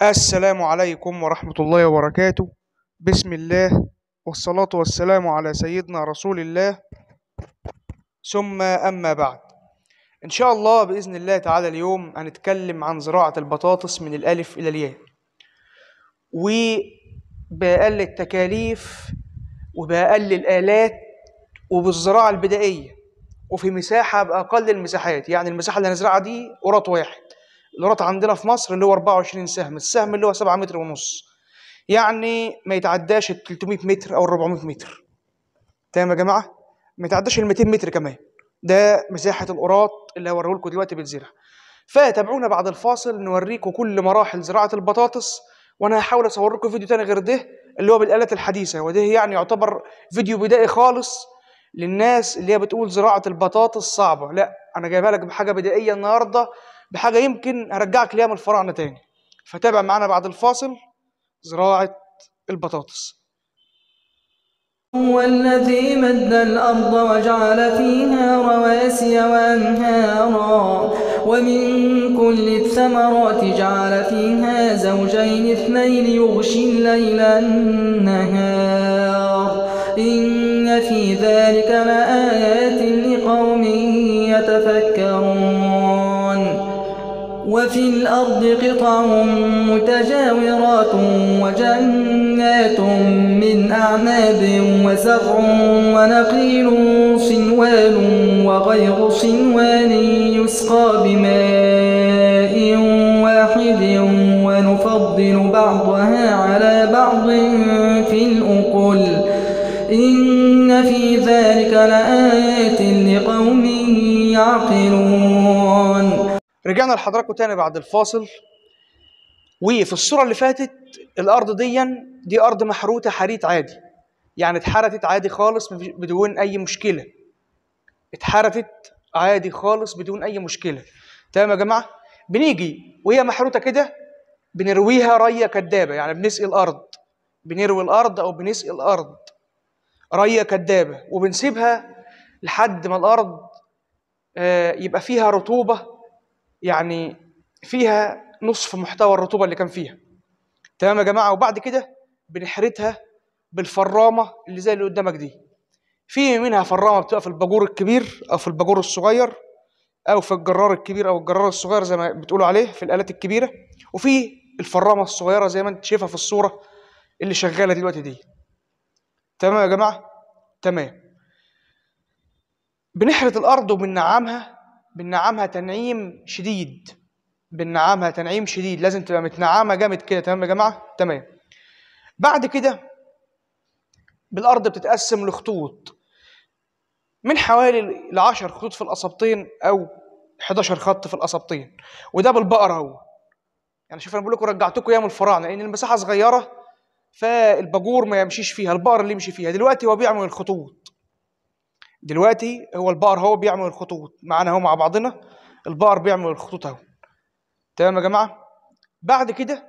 السلام عليكم ورحمة الله وبركاته بسم الله والصلاة والسلام على سيدنا رسول الله ثم أما بعد إن شاء الله بإذن الله تعالى اليوم هنتكلم عن زراعة البطاطس من الألف إلى الياء وبأقل التكاليف وبأقل الآلات وبالزراعة البدائية وفي مساحة بأقل المساحات يعني المساحة اللي هنزرعها دي قرط واحد القرط عندنا في مصر اللي هو 24 سهم السهم اللي هو 7 متر ونص يعني ما يتعداش ال 300 متر او ال 400 متر تمام يا جماعه ما يتعداش ال 200 متر كمان ده مساحه القراط اللي هوريه لكم دلوقتي بتزرع فتابعونا بعد الفاصل نوريكم كل مراحل زراعه البطاطس وانا هحاول اصور لكم فيديو تاني غير ده اللي هو بالالات الحديثه وده يعني يعتبر فيديو بدائي خالص للناس اللي هي بتقول زراعه البطاطس صعبه لا انا جايبها لك بحاجه بدائيه النهارده بحاجه يمكن هرجعك ليها من الفراعنه تاني فتابع معانا بعد الفاصل زراعه البطاطس هو الذي مد الأرض وجعل فيها رواسي وأنهارا ومن كل الثمرات جعل فيها زوجين اثنين يغشي الليل النهار إن في ذلك لآيات لقوم يتفكرون وفي الأرض قطع متجاورات وجنات من أعناب وزرع ونخيل صنوان وغير صنوان يسقى بماء واحد ونفضل بعضها على بعض في الأكل إن في ذلك لآيات لقوم يعقلون رجعنا لحضراتكم تاني بعد الفاصل وفي الصورة اللي فاتت الأرض دي دي أرض محروتة حريت عادي يعني اتحرتت عادي خالص مفيش- بدون أي مشكلة اتحرتت عادي خالص بدون أي مشكلة تمام يا جماعة بنيجي وهي محروتة كده بنرويها رية كدابة يعني بنسقي الأرض بنروي الأرض أو بنسقي الأرض رية كدابة وبنسيبها لحد ما الأرض آه، يبقى فيها رطوبة يعني فيها نصف محتوى الرطوبة اللي كان فيها تمام يا جماعة وبعد كده بنحرتها بالفرامة اللي زي اللي قدامك دي في منها فرامة بتبقى في الباجور الكبير أو في الباجور الصغير أو في الجرار الكبير أو الجرار الصغير زي ما بتقولوا عليه في الآلات الكبيرة وفي الفرامة الصغيرة زي ما أنت شايفها في الصورة اللي شغالة دلوقتي دي تمام يا جماعة تمام بنحرث الأرض وبننعمها بننعمها تنعيم شديد بننعمها تنعيم شديد لازم تبقى متنعمة جامد كده تمام يا جماعة تمام بعد كده بالأرض بتتقسم لخطوط من حوالي ل 10 خطوط في القصبتين أو 11 خط في القصبتين وده بالبقرة اهو يعني شوف انا بقول لكم رجعتكم ايام الفراعنه لان المساحه صغيره فالباجور ما يمشيش فيها البقر اللي يمشي فيها دلوقتي هو بيعمل الخطوط دلوقتي هو البقر هو بيعمل الخطوط معانا اهو مع بعضنا البقر بيعمل الخطوط اهو تمام يا جماعه بعد كده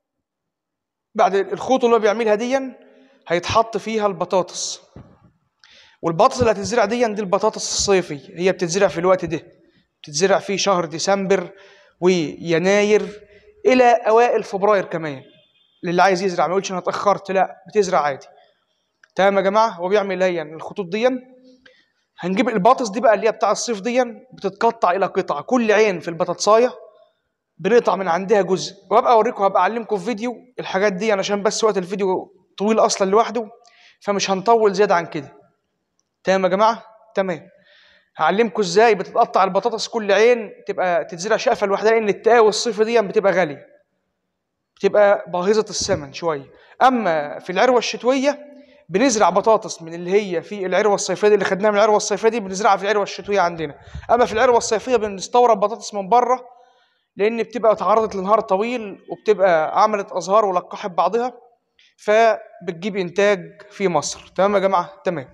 بعد الخطوط اللي هو بيعملها دي هيتحط فيها البطاطس والبطاطس اللي هتتزرع دي دي البطاطس الصيفي هي بتتزرع في الوقت ده بتتزرع في شهر ديسمبر ويناير الى اوائل فبراير كمان للي عايز يزرع ما يقولش انا اتاخرت لا بتزرع عادي تمام يا جماعه هو بيعمل ايه يعني الخطوط دي هنجيب البطاطس دي بقى اللي هي بتاع الصيف دي بتتقطع الى قطع كل عين في البطاطسايه بنقطع من عندها جزء وابقى اوريكم هبقى اعلمكم في فيديو الحاجات دي علشان بس وقت الفيديو طويل اصلا لوحده فمش هنطول زياده عن كده تمام يا جماعه تمام هعلمكم ازاي بتتقطع البطاطس كل عين تبقى تتزرع شقفه لوحدها لان التقاوي الصيف دي بتبقى غاليه بتبقى باهظه الثمن شويه اما في العروه الشتويه بنزرع بطاطس من اللي هي في العروه الصيفيه دي اللي خدناها من العروه الصيفيه دي بنزرعها في العروه الشتويه عندنا اما في العروه الصيفيه بنستورد بطاطس من بره لان بتبقى تعرضت لنهار طويل وبتبقى عملت ازهار ولقحت بعضها فبتجيب انتاج في مصر تمام يا جماعه تمام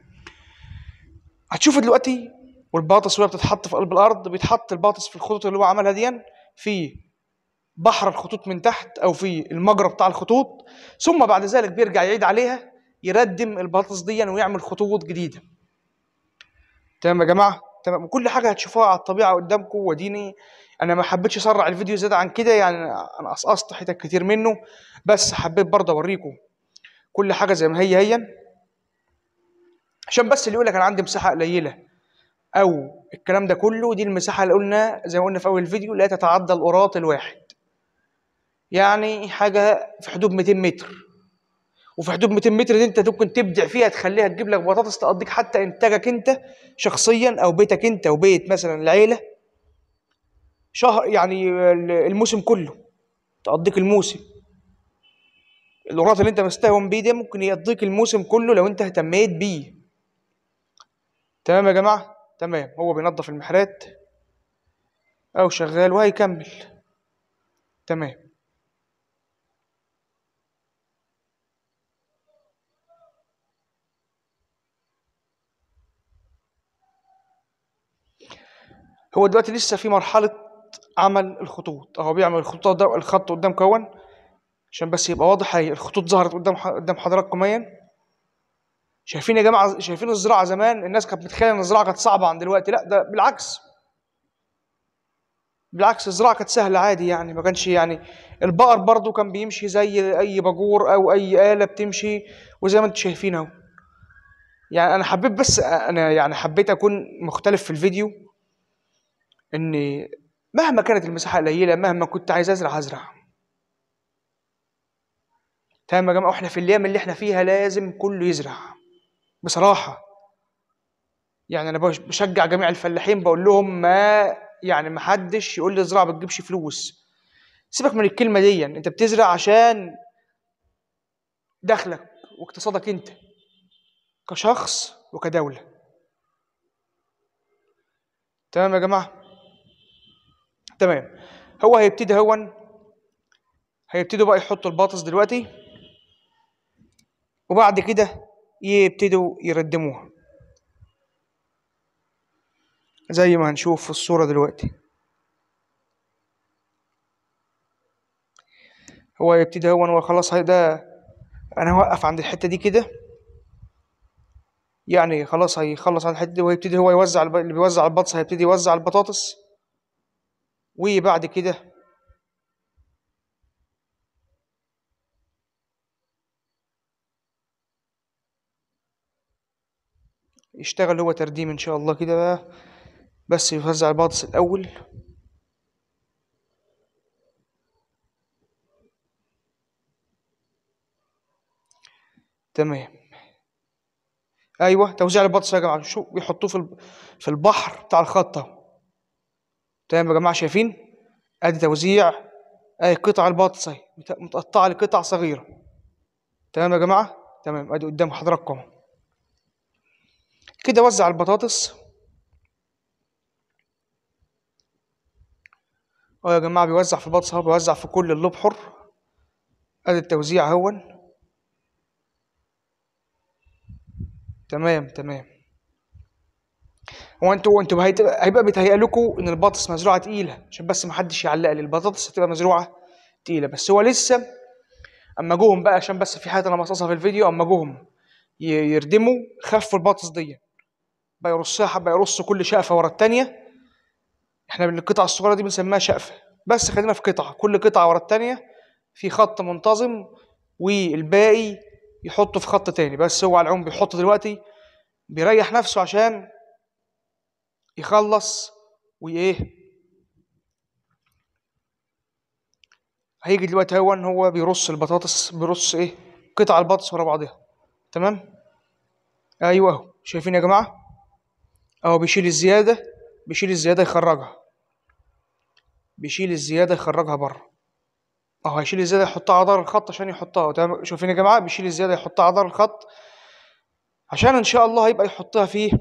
هتشوفوا دلوقتي والبطاطس وهي بتتحط في قلب الارض بيتحط البطاطس في الخطوط اللي هو عملها دي في بحر الخطوط من تحت او في المجرى بتاع الخطوط ثم بعد ذلك بيرجع يعيد عليها يردم البطاطس دي ويعمل خطوط جديده تمام يا جماعه تمام وكل حاجه هتشوفوها على الطبيعه قدامكم وديني انا ما حبيتش اسرع الفيديو زياده عن كده يعني انا قصقصت حتت كتير منه بس حبيت برضه اوريكم كل حاجه زي ما هي هي عشان بس اللي يقول لك انا عندي مساحه قليله او الكلام ده كله دي المساحه اللي قلنا زي ما قلنا في اول الفيديو لا تتعدى القراط الواحد يعني حاجه في حدود 200 متر وفي حدود 200 متر دي انت ممكن تبدع فيها تخليها تجيب لك بطاطس تقضيك حتى انتاجك انت شخصيا او بيتك انت وبيت مثلا العيله شهر يعني الموسم كله تقضيك الموسم القراط اللي انت مستهون بيه ده ممكن يقضيك الموسم كله لو انت اهتميت بيه تمام يا جماعه تمام هو بينظف المحرات او شغال وهيكمل تمام هو دلوقتي لسه في مرحلة عمل الخطوط اهو بيعمل الخطوط ده الخط قدام كون عشان بس يبقى واضح هي الخطوط ظهرت قدام قدام حضراتكم اهي شايفين يا جماعة شايفين الزراعة زمان الناس كانت متخيلة ان الزراعة كانت صعبة عن دلوقتي لا ده بالعكس بالعكس الزراعة كانت سهلة عادي يعني ما كانش يعني البقر برضو كان بيمشي زي أي باجور أو أي آلة بتمشي وزي ما انتم شايفين أهو يعني أنا حبيت بس أنا يعني حبيت أكون مختلف في الفيديو إن مهما كانت المساحة قليلة مهما كنت عايز أزرع هزرع تمام يا جماعة واحنا في الأيام اللي احنا فيها لازم كله يزرع بصراحة يعني أنا بشجع جميع الفلاحين بقول لهم ما يعني ما حدش يقول لي الزراعة بتجيبش فلوس سيبك من الكلمة دي انت بتزرع عشان دخلك واقتصادك انت كشخص وكدولة تمام يا جماعة تمام هو هيبتدي هون هيبتدوا بقى يحطوا الباطس دلوقتي وبعد كده يبتدوا يردموها زي ما هنشوف في الصورة دلوقتي هو يبتدي هو هو خلاص ده انا هوقف عند الحتة دي كده يعني خلاص هيخلص عن الحتة دي وهيبتدي هو يوزع اللي بيوزع البطس هيبتدي يوزع البطاطس وبعد كده يشتغل هو ترديم ان شاء الله كده بقى بس يوزع البطاطس الاول تمام ايوه توزيع البطاطس يا جماعه شو بيحطوه في في البحر بتاع الخط اهو تمام يا جماعه شايفين ادي توزيع اهي قطع البطاطس اهي متقطعه لقطع صغيره تمام يا جماعه تمام ادي قدام حضراتكم كده وزع البطاطس اه يا جماعه بيوزع في البطاطس اهو بيوزع في كل اللبحر ادي التوزيع اهون تمام تمام هو انتوا انتوا هيبقى بيتهيأ لكم ان البطاطس مزروعه تقيله عشان بس ما حدش يعلق لي البطاطس هتبقى مزروعه تقيله بس هو لسه اما جوهم بقى عشان بس في حاجه انا مصاصها في الفيديو اما جوهم يردموا خفوا البطاطس دي بقى يرصها حبه يرصوا كل شقفه ورا الثانيه احنا القطعه الصغيره دي بنسميها شقفه بس خلينا في قطعه كل قطعه ورا الثانيه في خط منتظم والباقي يحطه في خط تاني بس هو على العموم بيحط دلوقتي بيريح نفسه عشان يخلص وايه هيجي دلوقتي هو ان هو بيرص البطاطس بيرص ايه قطع البطاطس ورا بعضها تمام ايوه اهو شايفين يا جماعه اهو بيشيل الزياده بيشيل الزياده يخرجها بيشيل الزياده يخرجها بره اهو هيشيل الزياده يحطها على ظهر الخط عشان يحطها تمام شايفين يا جماعه بيشيل الزياده يحطها على ظهر الخط عشان ان شاء الله هيبقى يحطها في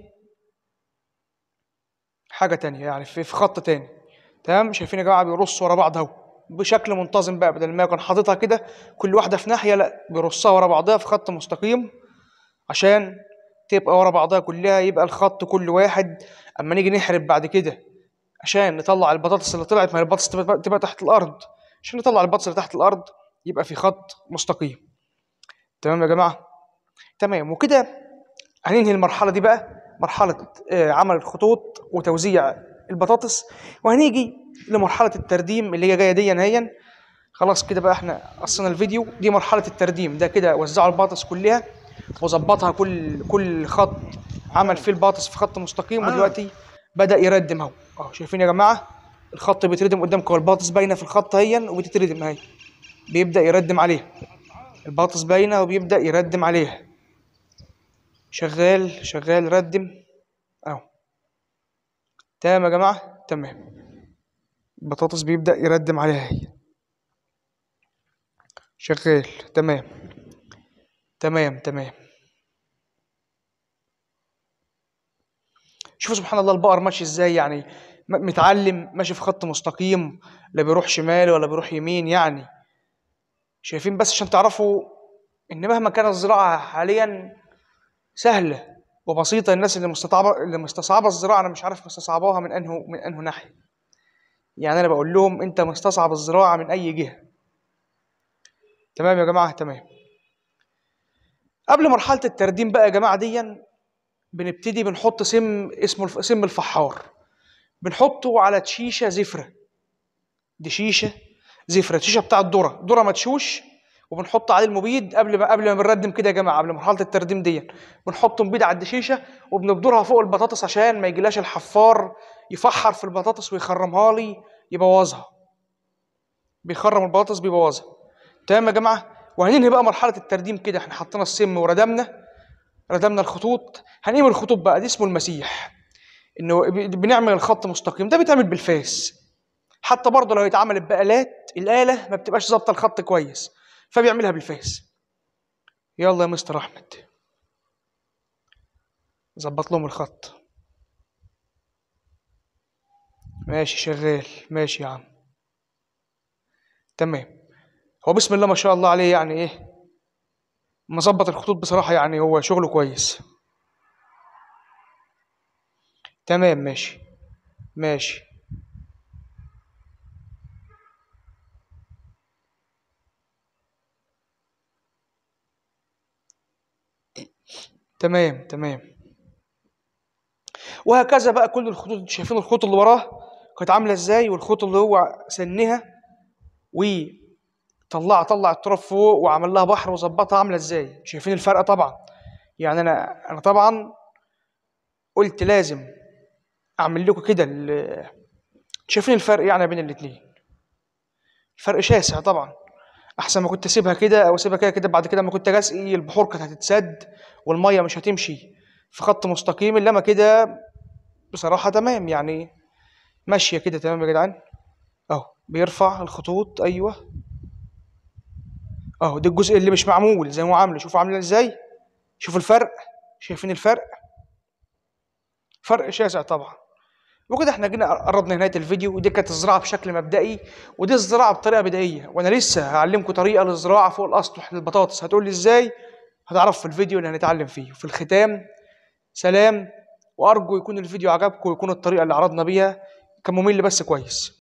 حاجه تانية يعني في, في خط تاني تمام شايفين يا جماعه بيرص ورا بعض اهو بشكل منتظم بقى بدل ما يكون حاططها كده كل واحده في ناحيه لا بيرصها ورا بعضها في خط مستقيم عشان تبقى ورا بعضها كلها يبقى الخط كل واحد اما نيجي نحرب بعد كده عشان نطلع البطاطس اللي طلعت ما البطاطس تبقى تحت الارض عشان نطلع البطاطس اللي تحت الارض يبقى في خط مستقيم تمام يا جماعه تمام وكده هننهي المرحله دي بقى مرحله عمل الخطوط وتوزيع البطاطس وهنيجي لمرحله الترديم اللي هي جايه دي نهائيا خلاص كده بقى احنا قصينا الفيديو دي مرحله الترديم ده كده وزعوا البطاطس كلها وظبطها كل كل خط عمل فيه البطاطس في خط مستقيم ودلوقتي بدا يردم اهو اهو شايفين يا جماعه الخط بيتردم قدامكم البطاطس باينه في الخط اهيا وبتتردم اهي بيبدا يردم عليها البطاطس باينه وبيبدا يردم عليها شغال شغال ردم اهو تمام يا جماعه تمام البطاطس بيبدا يردم عليها هي شغال تمام تمام تمام شوفوا سبحان الله البقر ماشي ازاي يعني م- متعلم ماشي في خط مستقيم لا بيروح شمال ولا بيروح يمين يعني شايفين بس عشان تعرفوا ان مهما كانت الزراعه حاليا سهله وبسيطه الناس اللي مستطعبه اللي مستصعبه الزراعه انا مش عارف مستصعبوها من انه من انه ناحيه يعني انا بقول لهم انت مستصعب الزراعه من اي جهه تمام يا جماعه تمام قبل مرحله الترديم بقى يا جماعه ديا بنبتدي بنحط سم اسمه الف- سم الفحار بنحطه على شيشه زفره دي شيشه زفره شيشه بتاع الذره ذره مدشوش وبنحط عليه المبيد قبل ما قبل ما بنردم كده يا جماعه قبل مرحله الترديم دي بنحط مبيد على الدشيشه وبنبدرها فوق البطاطس عشان ما يجيلاش الحفار يفحر في البطاطس ويخرمها لي يبوظها بيخرم البطاطس بيبوظها تمام يا جماعه وهننهي بقى مرحله الترديم كده احنا حطينا السم وردمنا ردمنا الخطوط هنقيم الخطوط بقى دي اسمه المسيح انه ب- بنعمل الخط مستقيم ده بيتعمل بالفاس حتى برضه لو اتعملت بآلات الآلة ما بتبقاش ظابطة الخط كويس فبيعملها بالفاس يلا يا مستر أحمد ظبط لهم الخط ماشي شغال ماشي يا عم تمام هو بسم الله ما شاء الله عليه يعني ايه مظبط الخطوط بصراحة يعني هو شغله كويس تمام ماشي ماشي تمام تمام وهكذا بقى كل الخطوط شايفين الخطوط اللي وراه كانت عامله ازاي والخطوط اللي هو سنها وطلع طلع التراب فوق وعمل لها بحر وظبطها عامله ازاي شايفين الفرق طبعا يعني انا انا طبعا قلت لازم اعمل لكم كده ال- شايفين الفرق يعني بين الاتنين الفرق شاسع طبعا احسن ما كنت اسيبها كده او اسيبها كده كده بعد كده ما كنت اسقي البحور كانت هتتسد والميه مش هتمشي في خط مستقيم انما كده بصراحه تمام يعني ماشيه كده تمام يا جدعان اهو بيرفع الخطوط ايوه اهو ده الجزء اللي مش معمول زي ما هو عامله شوفوا عامله ازاي شوفوا الفرق شايفين الفرق فرق شاسع طبعا وكده احنا جينا قربنا نهايه الفيديو ودي كانت الزراعه بشكل مبدئي ودي الزراعه بطريقه بدائيه وانا لسه هعلمكم طريقه للزراعه فوق الاسطح للبطاطس هتقول لي ازاي هتعرف في الفيديو اللي هنتعلم فيه وفي الختام سلام وارجو يكون الفيديو عجبكم ويكون الطريقه اللي عرضنا بيها كان ممل بس كويس